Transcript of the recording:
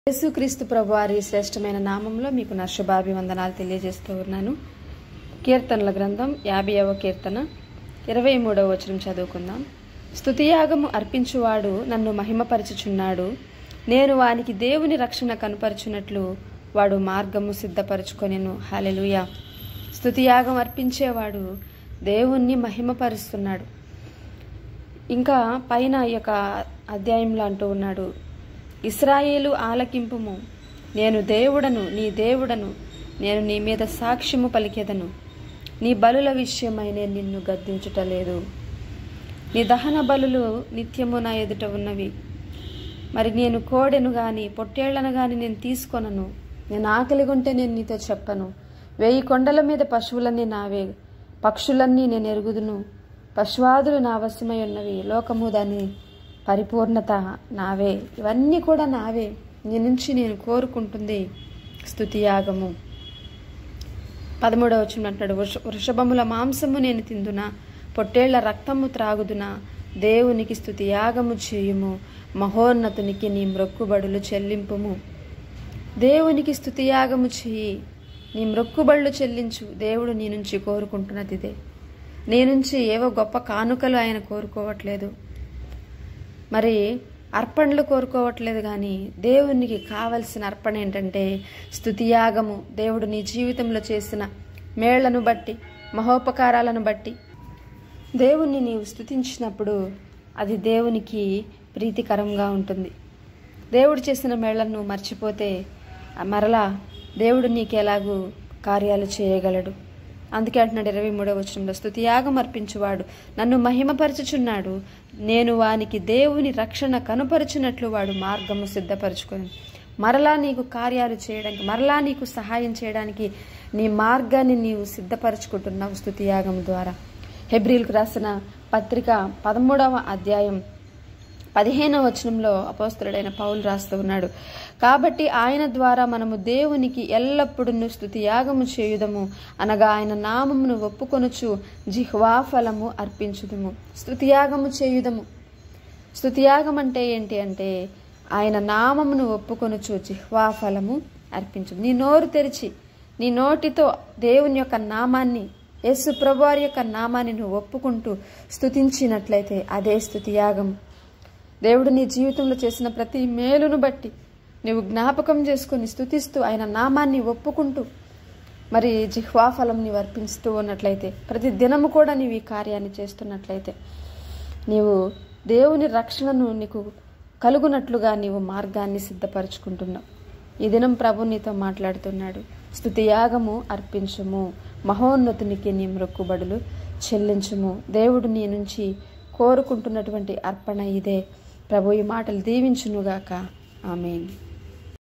యేసుక్రీస్తు ప్రభు వారి శ్రేష్టమైన నామంలో మీకు నా శుభాభివందనాలు తెలియజేస్తూ ఉన్నాను కీర్తనల గ్రంథం యాభైవ కీర్తన ఇరవై మూడవ వచనం చదువుకుందాం స్తుతియాగము అర్పించువాడు నన్ను మహిమపరచుచున్నాడు నేను వానికి దేవుని రక్షణ కనుపరచునట్లు వాడు మార్గము సిద్ధపరచుకొనెను హలెలుయ స్తుతియాగం అర్పించేవాడు దేవుణ్ణి మహిమపరుస్తున్నాడు ఇంకా పైన ఈ యొక్క అధ్యాయంలో అంటూ ఉన్నాడు ఇస్రాయేలు ఆలకింపుము నేను దేవుడను నీ దేవుడను నేను నీ మీద సాక్ష్యము పలికెదను నీ బలుల విషయమై నేను నిన్ను గద్దించుటలేదు నీ దహన బలులు నిత్యము నా ఎదుట ఉన్నవి మరి నేను కోడెను గాని పొట్టేళ్లను గాని నేను తీసుకొనను నేను ఆకలిగొంటే నేను నీతో చెప్పను వెయ్యి కొండల మీద పశువులన్నీ నావే పక్షులన్నీ నేను ఎరుగుదును పశువాదులు నా వశమై ఉన్నవి లోకము దాని పరిపూర్ణత నావే ఇవన్నీ కూడా నావే నీ నుంచి నేను కోరుకుంటుంది స్తుతియాగము పదమూడవ వచ్చిన అంటాడు వృష వృషభముల మాంసము నేను తిందునా పొట్టేళ్ల రక్తము త్రాగుదునా దేవునికి స్తుతి యాగము చేయుము మహోన్నతునికి నీ మ్రొక్కుబడులు చెల్లింపుము దేవునికి స్తుతి యాగము చేయి నీ మ్రొక్కుబడులు చెల్లించు దేవుడు నీ నుంచి కోరుకుంటున్నది ఇదే నీ నుంచి ఏవో గొప్ప కానుకలు ఆయన కోరుకోవట్లేదు మరి అర్పణలు కోరుకోవట్లేదు కానీ దేవునికి కావలసిన అర్పణ ఏంటంటే స్తుతియాగము దేవుడు నీ జీవితంలో చేసిన మేళ్లను బట్టి మహోపకారాలను బట్టి దేవుణ్ణి నీవు స్తుతించినప్పుడు అది దేవునికి ప్రీతికరంగా ఉంటుంది దేవుడు చేసిన మేళ్లను మర్చిపోతే మరలా దేవుడు నీకు ఎలాగూ కార్యాలు చేయగలడు అందుకే అంటున్నాడు ఇరవై మూడవ వచనంలో స్తుతియాగం అర్పించువాడు నన్ను మహిమపరచుచున్నాడు నేను వానికి దేవుని రక్షణ కనుపరచునట్లు వాడు మార్గము సిద్ధపరచుకొని మరలా నీకు కార్యాలు చేయడానికి మరలా నీకు సహాయం చేయడానికి నీ మార్గాన్ని నీవు సిద్ధపరచుకుంటున్నావు స్తుతియాగం ద్వారా హెబ్రిల్కు రాసిన పత్రిక పదమూడవ అధ్యాయం పదిహేనవ వచనంలో అపోస్తుడైన పౌలు రాస్తూ ఉన్నాడు కాబట్టి ఆయన ద్వారా మనము దేవునికి ఎల్లప్పుడూ స్థుతి యాగము చేయుదము అనగా ఆయన నామమును ఒప్పుకొనుచు జిహ్వాఫలము అర్పించుదము స్థుతియాగము చేయుదము స్థుతియాగం అంటే ఏంటి అంటే ఆయన నామమును ఒప్పుకొనుచు జిహ్వాఫలము అర్పించు నీ నోరు తెరిచి నీ నోటితో దేవుని యొక్క నామాన్ని యేసు ప్రభువారి యొక్క నామాన్ని నువ్వు ఒప్పుకుంటూ స్థుతించినట్లయితే అదే స్థుతియాగం దేవుడు నీ జీవితంలో చేసిన ప్రతి మేలును బట్టి నువ్వు జ్ఞాపకం చేసుకుని స్థుతిస్తూ ఆయన నామాన్ని ఒప్పుకుంటూ మరి జిహ్వాఫలం నీవు అర్పిస్తూ ఉన్నట్లయితే ప్రతి దినము కూడా నీవు ఈ కార్యాన్ని చేస్తున్నట్లయితే నీవు దేవుని రక్షణను నీకు కలుగునట్లుగా నీవు మార్గాన్ని సిద్ధపరచుకుంటున్నావు ఈ దినం ప్రభు నీతో మాట్లాడుతున్నాడు స్థుతియాగము అర్పించుము మహోన్నతునికి నీ మొక్కుబడులు చెల్లించుము దేవుడు నీ నుంచి కోరుకుంటున్నటువంటి అర్పణ ఇదే ప్రభు ఈ మాటలు దీవించునుగాక ఆమెన్